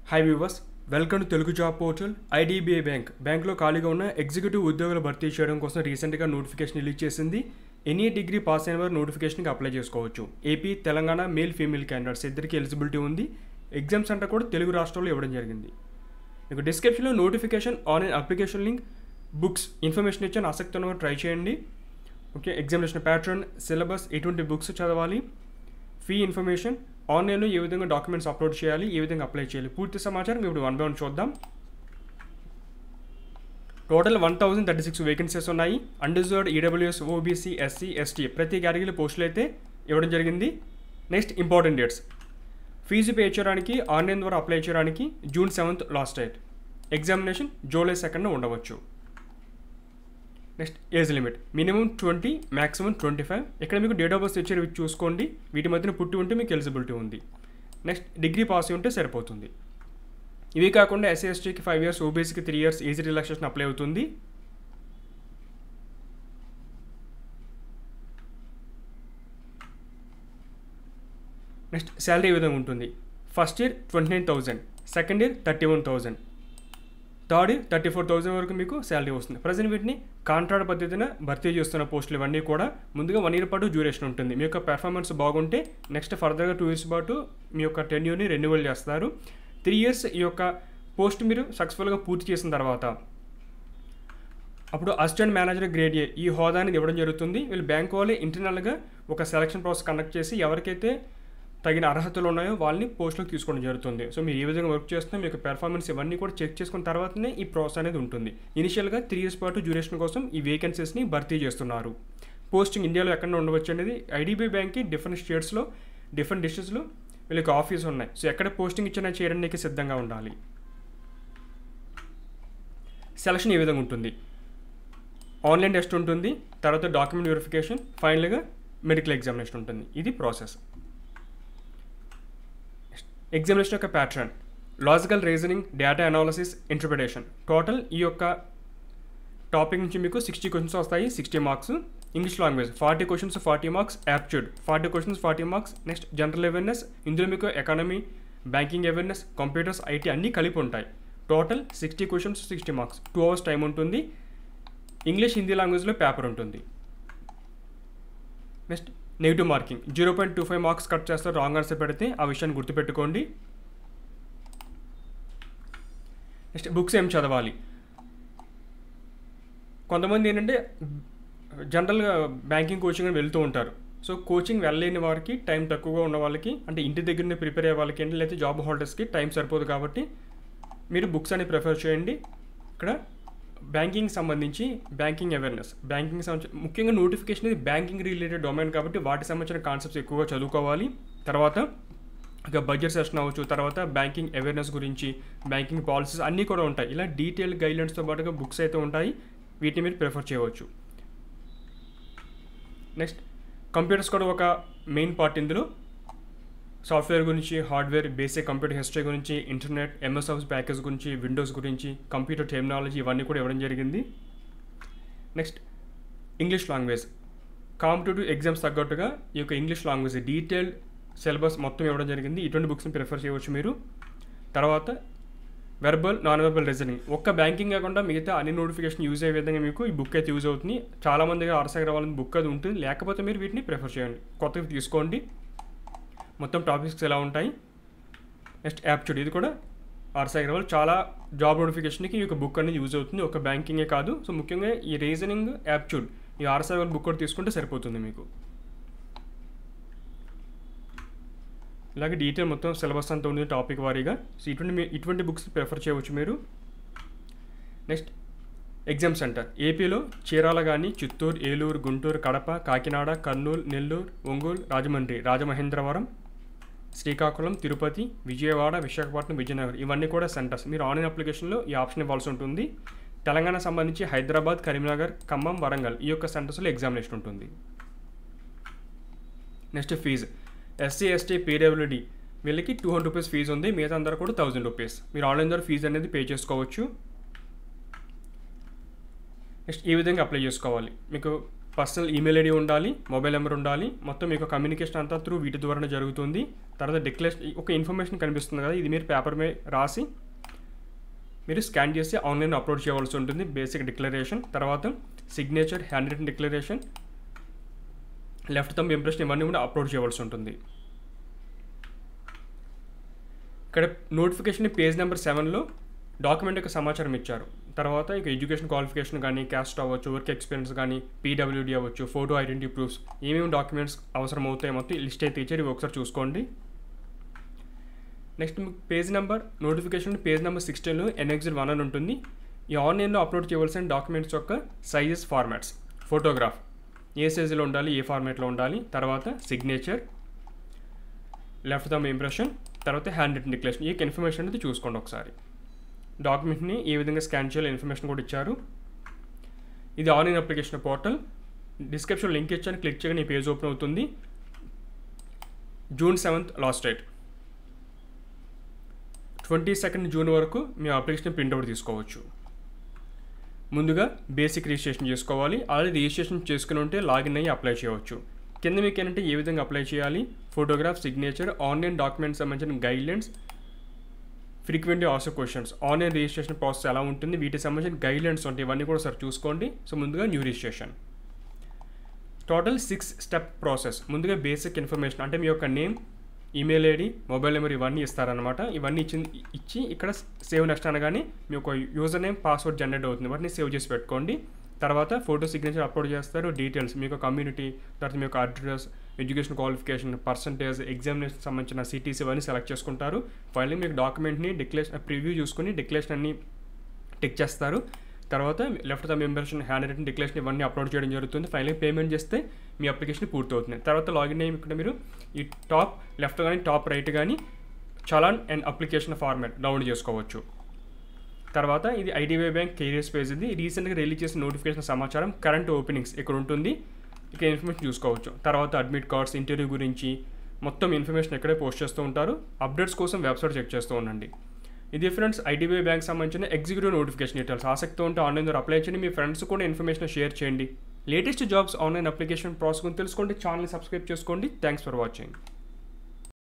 high viewers welcome to Telugu job portal IDBI bank బ్యాంక్లో ఖాళీగా ఉన్న ఎగ్జిక్యూటివ్ ఉద్యోగులు భర్తీ చేయడం కోసం రీసెంట్గా నోటిఫికేషన్ రిలీజ్ చేసింది ఎనీ డిగ్రీ పాస్ అయిన వారు నోటిఫికేషన్కి అప్లై చేసుకోవచ్చు AP Telangana male female candidates ఇద్దరికి ఎలిజిబిలిటీ ఉంది ఎగ్జామ్స్ అంటే కూడా తెలుగు రాష్ట్రాల్లో ఇవ్వడం జరిగింది మీకు డిస్క్రిప్షన్లో notification online application link books information ఇచ్చాను ఆసక్తి ఉన్నవారు ట్రై చేయండి ఓకే ఎగ్జామినేషన్ ప్యాటర్న్ సిలబస్ ఎటువంటి బుక్స్ చదవాలి ఫీ ఇన్ఫర్మేషన్ ఆన్లైన్లో ఏ విధంగా డాక్యుమెంట్స్ అప్లోడ్ చేయాలి ఏ విధంగా అప్లై చేయాలి పూర్తి సమాచారం ఇప్పుడు వన్ బై వన్ చూద్దాం total one thousand thirty six vacancies ఉన్నాయి అండర్జర్డ్ ఈడబ్ల్యూఎస్ ఓబీసీ ఎస్సీ ఎస్టీ ప్రతి కేటగిరీలో పోస్టులు అయితే ఇవ్వడం జరిగింది next important dates fees pay చేయడానికి ఆన్లైన్ ద్వారా అప్లై చేయడానికి June seventh last date examination July second ఉండవచ్చు next age limit minimum twenty maximum twenty five ఇక్కడ మీకు డేట్ ఆఫ్ బర్త్ ఇచ్చారు ఇవి చూసుకోండి వీటి మధ్యన పుట్టి ఉంటే మీకు ఎలిజిబిలిటీ ఉంది నెక్స్ట్ డిగ్రీ పాస్ ఉంటే సరిపోతుంది ఇవి కాకుండా ఎస్సీ ఎస్టీకి ఫైవ్ ఇయర్స్ ఓబీసీకి three years age relaxation apply అవుతుంది నెక్స్ట్ శాలరీ ఏ విధంగా ఉంటుంది first year twenty nine thousand second year thirty one thousand third year thirty four thousand వరకు మీకు శాలరీ వస్తుంది ప్రజెంట్ వీటిని కాంట్రాక్ట్ పద్ధతిన భర్తీ చేస్తున్న పోస్టులు ఇవన్నీ కూడా ముందుగా వన్ ఇయర్ పాటు డ్యూరేషన్ ఉంటుంది మీ యొక్క పెర్ఫార్మెన్స్ బాగుంటే నెక్స్ట్ ఫర్దర్గా టూ ఇయర్స్ పాటు మీ యొక్క టెన్యూర్ని రెన్యువల్ చేస్తారు త్రీ ఇయర్స్ ఈ యొక్క పోస్ట్ మీరు సక్సెస్ఫుల్గా పూర్తి చేసిన తర్వాత అప్పుడు అసిస్టెంట్ మేనేజర్ గ్రేడ్ ఏ ఈ హోదాని ఇవ్వడం జరుగుతుంది వీళ్ళు బ్యాంక్ వాళ్ళే ఇంటర్నల్గా ఒక సెలక్షన్ ప్రాసెస్ కండక్ట్ చేసి ఎవరికైతే తగిన అర్హతలు ఉన్నాయో వాళ్ళని పోస్టులకు తీసుకోవడం జరుగుతుంది సో మీరు ఏ విధంగా వర్క్ చేస్తున్నా మీ యొక్క పెర్ఫార్మెన్స్ ఇవన్నీ కూడా చెక్ చేసుకున్న తర్వాతనే ఈ ప్రాసెస్ అనేది ఉంటుంది ఇనిషియల్గా త్రీ ఇయర్స్ పాటు డ్యూరేషన్ కోసం ఈ వేకెన్సీస్ని భర్తీ చేస్తున్నారు పోస్టింగ్ ఇండియాలో ఎక్కడ ఉండవచ్చు అనేది ఐడిబిఐ బ్యాంక్కి డిఫరెంట్ స్టేట్స్లో డిఫరెంట్ డిస్ట్రిక్ట్స్లో వీళ్ళకి ఆఫీస్ ఉన్నాయి సో ఎక్కడ పోస్టింగ్ ఇచ్చినా చేయడానికి సిద్ధంగా ఉండాలి సెలక్షన్ ఏ విధంగా ఉంటుంది ఆన్లైన్ టెస్ట్ ఉంటుంది తర్వాత డాక్యుమెంట్ వెరిఫికేషన్ ఫైనల్గా మెడికల్ ఎగ్జామినేషన్ ఉంటుంది ఇది ప్రాసెస్ ఎగ్జామినేషన్ యొక్క pattern logical reasoning data analysis interpretation total ఈ యొక్క టాపిక్ నుంచి మీకు సిక్స్టీ క్వశ్చన్స్ వస్తాయి sixty marks English language forty questions forty marks aptitude forty questions forty marks next general awareness ఇందులో మీకు economy banking awareness computers IT అన్నీ కలిపి ఉంటాయి total sixty questions sixty marks two hours time ఉంటుంది English Hindi లాంగ్వేజ్లో paper ఉంటుంది next negative marking zero point two five marks cut చేస్తారు wrong answer పెడితే ఆ విషయాన్ని గుర్తుపెట్టుకోండి నెక్స్ట్ బుక్స్ ఏం చదవాలి కొంతమంది ఏంటంటే జనరల్గా బ్యాంకింగ్ కోచింగ్ అని వెళ్తూ ఉంటారు సో కోచింగ్ వెళ్ళలేని వారికి టైం తక్కువగా ఉన్న వాళ్ళకి అంటే ఇంటి దగ్గరనే ప్రిపేర్ అయ్యే వాళ్ళకి ఏంటి లేకపోతే జాబ్ హోల్డర్స్కి టైం సరిపోదు కాబట్టి మీరు బుక్స్ అని ప్రిఫర్ చేయండి ఇక్కడ బ్యాంకింగ్ సంబంధించి బ్యాంకింగ్ అవేర్నెస్ బ్యాంకింగ్ సంబంధించి ముఖ్యంగా నోటిఫికేషన్ ఇది బ్యాంకింగ్ రిలేటెడ్ డొమైన్ కాబట్టి వాటికి సంబంధించిన కాన్సెప్ట్స్ ఎక్కువగా చదువుకోవాలి తర్వాత ఇక బడ్జెట్ సెషన్ అవ్వచ్చు తర్వాత బ్యాంకింగ్ అవేర్నెస్ గురించి బ్యాంకింగ్ పాలసీస్ అన్నీ కూడా ఉంటాయి ఇలా డీటెయిల్ గైడ్లైన్స్తో పాటుగా బుక్స్ అయితే ఉంటాయి వీటిని మీరు ప్రిఫర్ చేయవచ్చు నెక్స్ట్ కంప్యూటర్స్ కూడా ఒక మెయిన్ పార్ట్ ఇందులో సాఫ్ట్వేర్ గురించి హార్డ్వేర్ బేసిక్ కంప్యూటర్ హిస్టరీ గురించి ఇంటర్నెట్ ఎంఎస్ ఆఫీస్ ప్యాకేజ్ గురించి విండోస్ గురించి కంప్యూటర్ టెక్నాలజీ ఇవన్నీ కూడా ఇవ్వడం జరిగింది next English language competitive exams తగ్గట్టుగా ఈ యొక్క ఇంగ్లీష్ లాంగ్వేజ్ డీటెయిల్డ్ సిలబస్ మొత్తం ఇవ్వడం జరిగింది ఇటువంటి బుక్స్ని ప్రిఫర్ చేయవచ్చు మీరు తర్వాత వెర్బల్ నాన్ వెర్బల్ రీజనింగ్ ఒక్క బ్యాంకింగ్ కాకుండా మిగతా అన్ని నోటిఫికేషన్ యూజ్ అయ్యే విధంగా మీకు ఈ బుక్ అయితే యూజ్ అవుతుంది చాలామందిగా ఆర్సాగర్ వాళ్ళని బుక్ అది ఉంటుంది లేకపోతే మీరు వీటిని ప్రిఫర్ చేయండి కొత్తగా తీసుకోండి మొత్తం టాపిక్స్ ఎలా ఉంటాయి నెక్స్ట్ యాప్ట్యూడ్ ఇది కూడా ఆర్సీ అగ్రవాల్ చాలా జాబ్ నోటిఫికేషన్కి ఈ యొక్క బుక్ అనేది యూజ్ అవుతుంది ఒక బ్యాంకింగే కాదు సో ముఖ్యంగా ఈ రీజనింగ్ యాప్ట్యూడ్ ఈ ఆర్సీ అగ్రవాల్ బుక్ కూడా తీసుకుంటే సరిపోతుంది మీకు ఇలాగే డీటెయిల్ మొత్తం సిలబస్ అంతా ఉంది టాపిక్ వారీగా సో ఇటువంటి మీ ఇటువంటి బుక్స్ ప్రిఫర్ చేయవచ్చు మీరు నెక్స్ట్ ఎగ్జామ్ సెంటర్ ఏపీలో చీరాల కానీ చిత్తూరు ఏలూరు గుంటూరు కడప కాకినాడ కర్నూలు నెల్లూరు ఒంగోలు రాజమండ్రి రాజమహేంద్రవరం శ్రీకాకుళం తిరుపతి విజయవాడ విశాఖపట్నం విజయనగరం ఇవన్నీ కూడా సెంటర్స్ మీరు ఆన్లైన్ అప్లికేషన్లో ఈ ఆప్షన్ ఇవ్వాల్సి ఉంటుంది తెలంగాణ సంబంధించి హైదరాబాద్ కరీంనగర్ ఖమ్మం వరంగల్ ఈ యొక్క సెంటర్స్లో ఎగ్జామినేషన్ ఉంటుంది next fees SC ST PWD వీళ్ళకి టూ హండ్రెడ్ రూపీస్ ఫీజు ఉంది మిగతా అందరూ కూడా థౌజండ్ రూపీస్ మీరు ఆన్లైన్ ద్వారా ఫీజు అనేది పే చేసుకోవచ్చు నెక్స్ట్ ఈ విధంగా అప్లై చేసుకోవాలి మీకు పర్సనల్ ఈమెయిల్ ఐడి ఉండాలి మొబైల్ నెంబర్ ఉండాలి మొత్తం మీకు కమ్యూనికేషన్ అంతా త్రూ వీటి ద్వారానే జరుగుతుంది తర్వాత డిక్లేషన్ ఒక ఇన్ఫర్మేషన్ కనిపిస్తుంది కదా ఇది మీరు పేపర్ మీద రాసి మీరు స్కాన్ చేసి ఆన్లైన్ అప్లోడ్ చేయవలసి ఉంటుంది బేసిక్ డిక్లరేషన్ తర్వాత signature hand written declaration left thumb impression ఇవన్నీ కూడా అప్లోడ్ చేయవలసి ఉంటుంది ఇక్కడ నోటిఫికేషన్ పేజ్ నెంబర్ సెవెన్లో డాక్యుమెంట్ యొక్క సమాచారం ఇచ్చారు తర్వాత ఇక ఎడ్యుకేషన్ క్వాలిఫికేషన్ కానీ క్యాస్ట్ అవ్వచ్చు వర్క్ ఎక్స్పీరియన్స్ కానీ పీడబ్ల్యూడీ అవ్వచ్చు ఫోటో ఐడెంటిటీ ప్రూఫ్స్ ఏమేమి డాక్యుమెంట్స్ అవసరం అవుతాయి మొత్తం లిస్ట్ అయితే ఇచ్చారు ఇవి ఒకసారి చూసుకోండి నెక్స్ట్ మీకు page number notification page number సిక్స్టీన్లో ఎన్ఎక్జిల్ వన్ అని ఉంటుంది ఈ ఆన్లైన్లో అప్లోడ్ చేయవలసిన డాక్యుమెంట్స్ యొక్క సైజెస్ ఫార్మాట్స్ ఫోటోగ్రాఫ్ ఏ సైజులో ఉండాలి ఏ ఫార్మాట్లో ఉండాలి తర్వాత సిగ్నేచర్ లెఫ్ట్ దమ్ ఇంప్రెషన్ తర్వాత హ్యాండ్ రిటన్ డిక్లరేషన్ ఈ ఇన్ఫర్మేషన్ అనేది చూసుకోండి ఒకసారి డాక్యుమెంట్ని ఏ విధంగా స్కాన్ చేయాలో ఇన్ఫర్మేషన్ కూడా ఇచ్చారు ఇది online application portal description link ఇచ్చాను క్లిక్ చేయగానే ఈ పేజ్ ఓపెన్ అవుతుంది June seventh last date twenty second June వరకు మీ అప్లికేషన్ ప్రింట్అవుట్ తీసుకోవచ్చు ముందుగా బేసిక్ రిజిస్ట్రేషన్ చేసుకోవాలి ఆల్రెడీ రిజిస్ట్రేషన్ చేసుకుని ఉంటే లాగిన్ అయ్యి అప్లై చేయవచ్చు కింద మీకు ఏంటంటే ఏ విధంగా అప్లై చేయాలి ఫోటోగ్రాఫ్ సిగ్నేచర్ ఆన్లైన్ డాక్యుమెంట్స్ సంబంధించిన guidelines frequently also questions online registration process ఎలా ఉంటుంది వీటికి సంబంధించిన గైడ్లైన్స్ ఉంటాయి ఇవన్నీ కూడా సార్ చూసుకోండి సో ముందుగా new registration total six step process ముందుగా బేసిక్ ఇన్ఫర్మేషన్ అంటే మీ యొక్క name email ID mobile number ఇవన్నీ ఇస్తారనమాట ఇవన్నీ ఇచ్చి ఇచ్చి ఇక్కడ సేవ్ నెక్స్ట్ అనగానే మీ యొక్క యూజర్ నేమ్ పాస్వర్డ్ జనరేట్ అవుతుంది వాటిని సేవ్ చేసి పెట్టుకోండి తర్వాత ఫోటో సిగ్నేచర్ అప్లోడ్ చేస్తారు డీటెయిల్స్ మీ యొక్క కమ్యూనిటీ తర్వాత మీ యొక్క address education qualification percentage examination సంబంధించిన సిటీస్ ఇవన్నీ సెలెక్ట్ చేసుకుంటారు ఫైనల్ మీకు డాక్యుమెంట్ని డిక్లేషన్ ప్రివ్యూ చూసుకుని డిక్లేషన్ అన్ని టిక్ చేస్తారు తర్వాత లెఫ్ట్ ద మెంబర్షన్ హ్యాండ్ రిటన్ డిక్లరేషన్ ఇవన్నీ అప్లోడ్ చేయడం జరుగుతుంది ఫైనల్ పేమెంట్ చేస్తే మీ అప్లికేషన్ పూర్తవుతుంది తర్వాత లాగిన్ అయ్యి ఇక్కడ మీరు ఈ టాప్ లెఫ్ట్ కానీ టాప్ రైట్ కానీ challan and application format download చేసుకోవచ్చు తర్వాత ఇది ఐడిబిఐ బ్యాంక్ కెరియర్స్ పేజ్ ఇది రీసెంట్గా రిలీజ్ చేసిన నోటిఫికేషన్ సమాచారం కరెంట్ ఓపెనింగ్స్ ఇక్కడ ఉంటుంది ఇక ఇన్ఫర్మేషన్ చూసుకోవచ్చు తర్వాత అడ్మిట్ కార్డ్స్ ఇంటర్వ్యూ గురించి మొత్తం ఇన్ఫర్మేషన్ ఇక్కడే పోస్ట్ చేస్తూ ఉంటారు అప్డేట్స్ కోసం వెబ్సైట్ చెక్ చేస్తూ ఉండండి ఇది ఫ్రెండ్స్ ఐడిబిఐ బ్యాంక్ సంబంధించిన ఎగ్జిక్యూటివ్ నోటిఫికేషన్ డీటెయిల్స్ ఆసక్తి ఉంటే ఆన్లైన్ ద్వారా అప్లై చేయండి మీ ఫ్రెండ్స్ కూడా ఇన్ఫర్మేషన్ షేర్ చేయండి latest jobs online application process గురించి తెలుసుకోండి ఛానల్ని సబ్స్క్రైబ్ చేసుకోండి థ్యాంక్స్ ఫర్ వాచింగ్